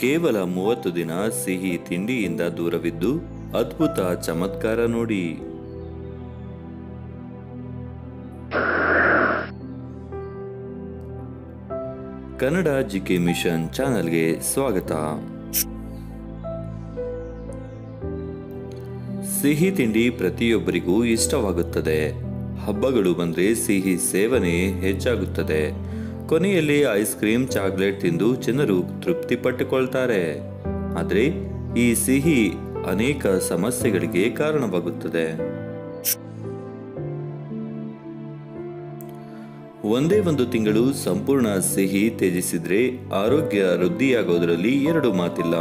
ಕೇವಲ ಮೂವತ್ತು ದಿನ ಸಿಹಿ ತಿಂಡಿಯಿಂದ ದೂರವಿದ್ದು ಅದ್ಭುತ ಚಮತ್ಕಾರ ನೋಡಿ ಕನ್ನಡ ಜಿಕೆ ಮಿಷನ್ ಚಾನಲ್ಗೆ ಸ್ವಾಗತ ಸಿಹಿ ತಿಂಡಿ ಪ್ರತಿಯೊಬ್ಬರಿಗೂ ಇಷ್ಟವಾಗುತ್ತದೆ ಹಬ್ಬಗಳು ಬಂದ್ರೆ ಸಿಹಿ ಸೇವನೆ ಹೆಚ್ಚಾಗುತ್ತದೆ ಕೊನೆಯಲ್ಲಿ ಐಸ್ ಕ್ರೀಮ್ ಚಾಕ್ಲೇಟ್ ತಿಂದು ಜನರು ತೃಪ್ತಿ ಪಟ್ಟುಕೊಳ್ತಾರೆ ಆದರೆ ಈ ಸಿಹಿ ಅನೇಕ ಸಮಸ್ಯೆಗಳಿಗೆ ಕಾರಣವಾಗುತ್ತದೆ ಒಂದೇ ಒಂದು ತಿಂಗಳು ಸಂಪೂರ್ಣ ಸಿಹಿ ತ್ಯಜಿಸಿದ್ರೆ ಆರೋಗ್ಯ ವೃದ್ಧಿಯಾಗೋದ್ರಲ್ಲಿ ಎರಡು ಮಾತಿಲ್ಲ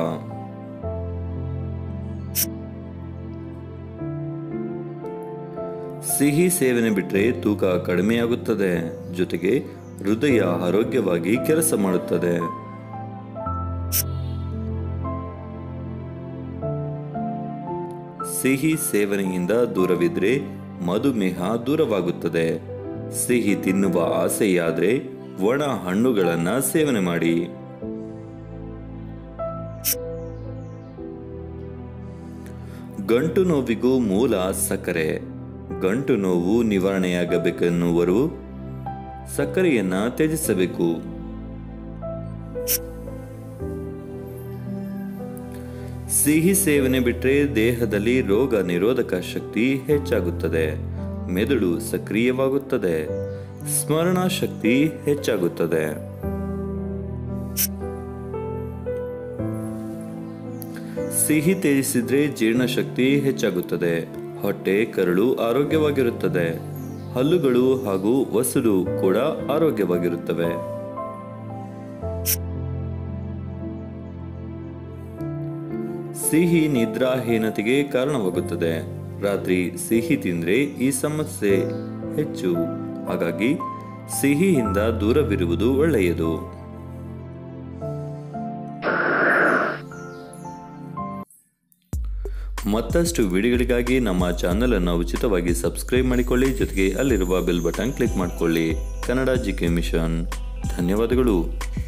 ಸಿಹಿ ಸೇವನೆ ಬಿಟ್ರೆ ತೂಕ ಕಡಿಮೆಯಾಗುತ್ತದೆ ಜೊತೆಗೆ ಹೃದಯ ಆರೋಗ್ಯವಾಗಿ ಕೆಲಸ ಮಾಡುತ್ತದೆ ಸಿಹಿ ಸೇವನೆಯಿಂದ ದೂರವಿದ್ರೆ ಮಧುಮೇಹ ದೂರವಾಗುತ್ತದೆ ಸಿಹಿ ತಿನ್ನುವ ಆಸೆಯಾದ್ರೆ ಒಣ ಹಣ್ಣುಗಳನ್ನ ಸೇವನೆ ಮಾಡಿ ಗಂಟು ನೋವಿಗೂ ಮೂಲ ಸಕ್ಕರೆ ಗಂಟು ನೋವು ನಿವಾರಣೆಯಾಗಬೇಕೆನ್ನುವರು ಸಕ್ಕರೆಯನ್ನ ತ್ಯಜಿಸಬೇಕು ಸಿಹಿ ಸೇವನೆ ಬಿಟ್ರೆ ದೇಹದಲ್ಲಿ ರೋಗ ನಿರೋಧಕ ಶಕ್ತಿ ಹೆಚ್ಚಾಗುತ್ತದೆ ಮೆದುಳು ಸಕ್ರಿಯವಾಗುತ್ತದೆ ಸ್ಮರಣ ಶಕ್ತಿ ಹೆಚ್ಚಾಗುತ್ತದೆ ಸಿಹಿ ತ್ಯಜಿಸಿದ್ರೆ ಜೀರ್ಣಶಕ್ತಿ ಹೆಚ್ಚಾಗುತ್ತದೆ ಹೊಟ್ಟೆ ಕರಳು ಆರೋಗ್ಯವಾಗಿರುತ್ತದೆ ಹಲ್ಲುಗಳು ಹಾಗೂ ವಸಲು ಕೂಡ ಆರೋಗ್ಯವಾಗಿರುತ್ತವೆ ಸಿಹಿ ನಿದ್ರಾಹೀನತೆಗೆ ಕಾರಣವಾಗುತ್ತದೆ ರಾತ್ರಿ ಸಿಹಿ ತಿಂದ್ರೆ ಈ ಸಮಸ್ಯೆ ಹೆಚ್ಚು ಹಾಗಾಗಿ ಸಿಹಿಯಿಂದ ದೂರವಿರುವುದು ಒಳ್ಳೆಯದು ಮತ್ತಷ್ಟು ವಿಡಿಯೋಗಳಿಗಾಗಿ ನಮ್ಮ ಚಾನೆಲ್ ಅನ್ನು ಉಚಿತವಾಗಿ ಸಬ್ಸ್ಕ್ರೈಬ್ ಮಾಡಿಕೊಳ್ಳಿ ಜೊತೆಗೆ ಅಲ್ಲಿರುವ ಬೆಲ್ ಬಟನ್ ಕ್ಲಿಕ್ ಮಾಡಿಕೊಳ್ಳಿ ಕನ್ನಡ ಜಿಕೆ ಮಿಷನ್ ಧನ್ಯವಾದಗಳು